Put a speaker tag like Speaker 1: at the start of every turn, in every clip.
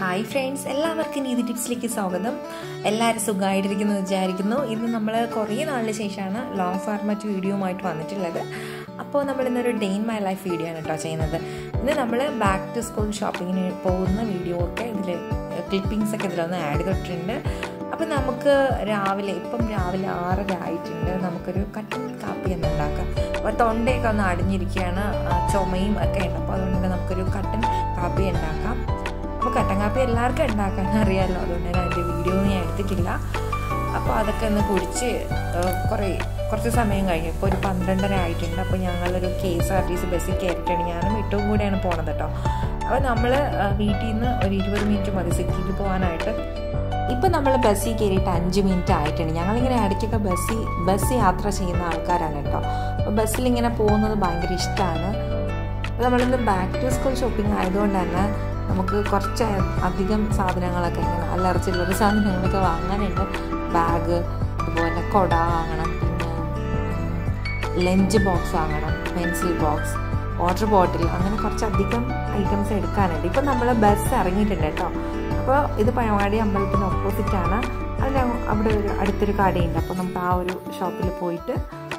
Speaker 1: hi friends എല്ലാവർക്കും നീതി ടിപ്സിലേക്ക് സ്വാഗതം എല്ലാവരും സുഖമായിട്ടിരിക്കുന്നു വിചാരിക്കുന്നു ഇന്ന് നമ്മൾ കുറേ നാളിന് ശേഷമാണ് ലോങ് ഫോർമാറ്റ് വീഡിയോയുമായിട്ട് വന്നിട്ടുള്ളത് അപ്പോൾ നമ്മൾ ഇന്നൊരു day in my life video ആണ് കേട്ടോ ചെയ്യുന്നത് ഇന്ന് നമ്മൾ ബാക്ക് ടു സ്കൂൾ ഷോപ്പിങ്ങിന് പോകുന്ന വീഡിയോ ഒക്കെ ഇതിൽ ക്ലിപ്പിങ്സ് ഒക്കെ ഇതിലൊന്ന് ആഡ് ചെയ്തിട്ടുണ്ട് അപ്പോൾ നമുക്ക് രാവിലെ ഇപ്പം രാവിലെ ആറര ആയിട്ടുണ്ട് നമുക്കൊരു കട്ടൻ കാപ്പി എന്ന് ഉണ്ടാക്കാം അപ്പോൾ തൊണ്ടയൊക്കെ ഒന്ന് അടിഞ്ഞിരിക്കുകയാണ് ചുമയും ഒക്കെ ഉണ്ട് അപ്പോൾ അതുകൊണ്ട് നമുക്കൊരു കട്ടൻ കാപ്പി ഉണ്ടാക്കാം അപ്പോൾ കട്ടൻ കാപ്പി എല്ലാവർക്കും ഉണ്ടാക്കാൻ അറിയാമല്ലോ അതുകൊണ്ട് ഞാൻ അതിൻ്റെ വീഡിയോ ഞാൻ എടുത്തിട്ടില്ല അപ്പോൾ അതൊക്കെ ഒന്ന് കുടിച്ച് കുറേ കുറച്ച് സമയം കഴിഞ്ഞു ഇപ്പോൾ ഒരു പന്ത്രണ്ടര ആയിട്ടുണ്ട് അപ്പോൾ ഞങ്ങളൊരു K S R T C ബസ്സിൽ കയറിയിട്ടാണ് ഞാനും ഏറ്റവും കൂടെയാണ് പോണത് കേട്ടോ അപ്പോൾ നമ്മൾ വീട്ടിൽ നിന്ന് ഒരു ഇരുപത് മിനിറ്റ് മതി സിറ്റിക്ക് പോകാനായിട്ട് ഇപ്പം നമ്മൾ ബസ്സിൽ കയറിയിട്ട് അഞ്ച് മിനിറ്റ് ആയിട്ടുണ്ട് ഞങ്ങളിങ്ങനെ ഇടയ്ക്കൊക്കെ ബസ്സിൽ ബസ് യാത്ര ചെയ്യുന്ന ആൾക്കാരാണ് കേട്ടോ അപ്പോൾ ബസ്സിൽ ഇങ്ങനെ പോകുന്നത് ഭയങ്കര ഇഷ്ടമാണ് അപ്പോൾ നമ്മളിന്ന് ബാക്ക് ടു സ്കൂൾ ഷോപ്പിംഗ് ആയതുകൊണ്ട് തന്നെ നമുക്ക് കുറച്ച് അധികം സാധനങ്ങളൊക്കെ ഇങ്ങനെ അല്ലറ ചില്ലറ സാധനങ്ങളൊക്കെ വാങ്ങാനുണ്ട് ബാഗ് അതുപോലെ കൊട വാങ്ങണം പിന്നെ ലഞ്ച് ബോക്സ് വാങ്ങണം പെൻസിൽ ബോക്സ് വാട്ടർ ബോട്ടിൽ അങ്ങനെ കുറച്ചധികം ഐറ്റംസ് എടുക്കാനുണ്ട് ഇപ്പം നമ്മൾ ബസ് ഇറങ്ങിയിട്ടുണ്ട് കേട്ടോ അപ്പോൾ ഇത് പഴവാടി അമ്പലത്തിന് ഓപ്പോസിറ്റാണ് അതിന് അവിടെ ഒരു അടുത്തൊരു കടയുണ്ട് അപ്പോൾ നമുക്ക് ആ ഒരു ഷോപ്പിൽ പോയിട്ട്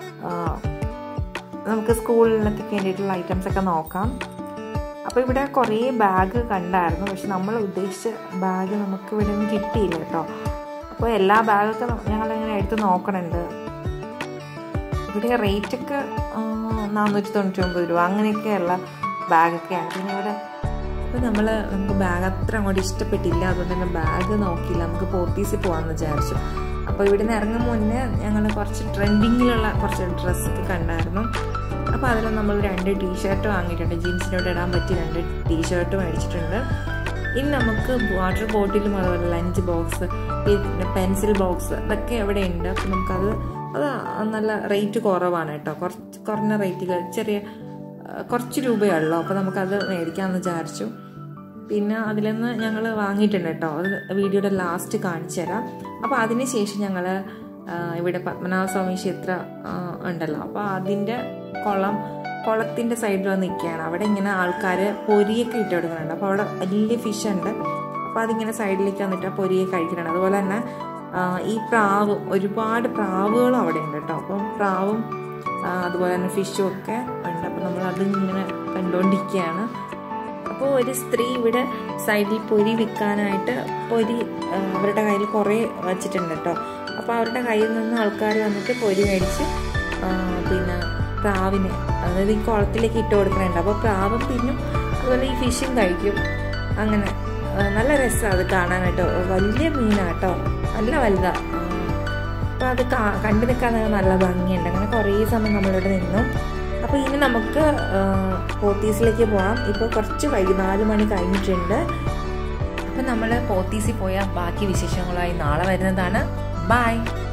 Speaker 1: നമുക്ക് സ്കൂളിലൊക്കെ വേണ്ടിയിട്ടുള്ള ഐറ്റംസ് ഒക്കെ നോക്കാം അപ്പോൾ ഇവിടെ കുറേ ബാഗ് കണ്ടായിരുന്നു പക്ഷെ നമ്മൾ ഉദ്ദേശിച്ച ബാഗ് നമുക്ക് ഇവിടെ നിന്ന് കിട്ടിയില്ല കേട്ടോ അപ്പോൾ എല്ലാ ബാഗൊക്കെ ഞങ്ങളിങ്ങനെ എടുത്ത് നോക്കണുണ്ട് ഇവിടെ റേറ്റൊക്കെ നാനൂറ്റി തൊണ്ണൂറ്റി ഒമ്പത് രൂപ അങ്ങനെയൊക്കെയുള്ള ബാഗൊക്കെയാണ് പിന്നെ ഇവിടെ അപ്പോൾ നമ്മൾ നമുക്ക് ബാഗ് അത്ര അങ്ങോട്ട് ഇഷ്ടപ്പെട്ടില്ല അതുകൊണ്ട് തന്നെ ബാഗ് നോക്കിയില്ല നമുക്ക് പോത്തീസിൽ പോകാമെന്ന് വിചാരിച്ചു അപ്പോൾ ഇവിടെ നിന്ന് ഇറങ്ങും മുന്നേ ഞങ്ങൾ കുറച്ച് ട്രെൻഡിങ്ങിലുള്ള കുറച്ച് ഡ്രസ്സൊക്കെ കണ്ടായിരുന്നു അപ്പോൾ അതിൽ നമ്മൾ രണ്ട് ടീഷർട്ട് വാങ്ങിയിട്ടുണ്ട് ജീൻസിനോട് ഇടാൻ പറ്റിയ രണ്ട് ടീഷർട്ട് മേടിച്ചിട്ടുണ്ട് ഇനി നമുക്ക് വാട്ടർ ബോട്ടിലും അതുപോലെ ലഞ്ച് ബോക്സ് പിന്നെ പെൻസിൽ ബോക്സ് ഇതൊക്കെ ഇവിടെ ഉണ്ട് അപ്പോൾ നമുക്കത് അത് നല്ല റേറ്റ് കുറവാണ് കേട്ടോ കുറച്ച് കുറഞ്ഞ റേറ്റിൽ ചെറിയ കുറച്ച് രൂപയുള്ളൂ അപ്പോൾ നമുക്കത് മേടിക്കാമെന്ന് വിചാരിച്ചു പിന്നെ അതിൽ നിന്ന് ഞങ്ങൾ വാങ്ങിയിട്ടുണ്ട് കേട്ടോ അത് വീഡിയോയുടെ ലാസ്റ്റ് കാണിച്ചു തരാം അപ്പോൾ അതിന് ശേഷം ഞങ്ങൾ ഇവിടെ പത്മനാഭസ്വാമി ക്ഷേത്ര ഉണ്ടല്ലോ അപ്പോൾ അതിൻ്റെ കുളം കുളത്തിൻ്റെ സൈഡിൽ വന്ന് നിൽക്കുകയാണ് അവിടെ ഇങ്ങനെ ആൾക്കാർ പൊരിയൊക്കെ ഇട്ട് കൊടുക്കുന്നുണ്ട് അപ്പോൾ അവിടെ വലിയ ഫിഷ് ഉണ്ട് അപ്പോൾ അതിങ്ങനെ സൈഡിലേക്ക് വന്നിട്ട് ആ പൊരിയെ കഴിക്കുന്നുണ്ട് അതുപോലെ തന്നെ ഈ പ്രാവ് ഒരുപാട് പ്രാവുകളും അവിടെ ഉണ്ട് കേട്ടോ അപ്പം പ്രാവും അതുപോലെ തന്നെ ഫിഷും ഒക്കെ ഉണ്ട് അപ്പോൾ നമ്മൾ അതിങ്ങനെ കണ്ടുകൊണ്ടിരിക്കുകയാണ് അപ്പോൾ ഒരു സ്ത്രീ ഇവിടെ സൈഡിൽ പൊരി വിൽക്കാനായിട്ട് പൊരി അവരുടെ കയ്യിൽ കുറേ വച്ചിട്ടുണ്ട് കേട്ടോ അപ്പോൾ അവരുടെ കയ്യിൽ നിന്ന് ആൾക്കാർ വന്നിട്ട് പൊരി മേടിച്ച് പിന്നെ പ്രാവിന് അതായത് ഈ കുളത്തിലേക്ക് ഇട്ട് കൊടുക്കുന്നുണ്ട് അപ്പോൾ പ്രാവും തിന്നും അതുപോലെ ഈ ഫിഷും കഴിക്കും അങ്ങനെ നല്ല രസമാണ് അത് കാണാനായിട്ട് വലിയ മീനാട്ടോ നല്ല വലുതാണ് അപ്പോൾ അത് കണ്ടു നിൽക്കാൻ നല്ല ഭംഗിയുണ്ട് അങ്ങനെ കുറേ സമയം നമ്മളിവിടെ നിന്നു അപ്പോൾ ഇനി നമുക്ക് പോത്തീസിലേക്ക് പോകാം ഇപ്പോൾ കുറച്ച് വൈകി നാല് മണി കഴിഞ്ഞിട്ടുണ്ട് അപ്പം നമ്മൾ പോത്തീസിൽ പോയ ബാക്കി വിശേഷങ്ങളുമായി നാളെ വരുന്നതാണ് ബായ്